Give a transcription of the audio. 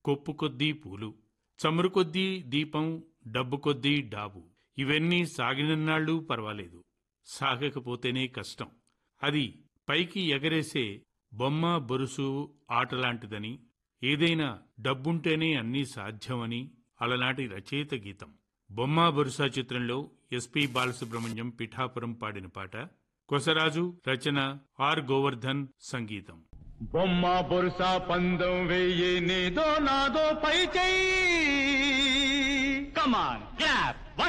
కొప్పు కొద్దీ పూలు చమురు కొద్దీ దీపం డబ్బు కొద్దీ డాబు ఇవన్నీ సాగినన్నాళ్ళు పర్వాలేదు సాగకపోతేనే కష్టం అది పైకి ఎగరేసే బొమ్మ బొరుసు ఆటలాంటిదని ఏదైనా డబ్బుంటేనే అన్నీ సాధ్యమని అలనాటి రచయిత గీతం బొమ్మ బొరుసా చిత్రంలో ఎస్పి బాలసుబ్రహ్మణ్యం పిఠాపురం పాడిన పాట కొసరాజు రచన ఆర్ గోవర్ధన్ సంగీతం బొమ్మ బొరుస పందం వెయ్యి నీదో నాదో పై చెయ్యి కమాన్ క్లాప్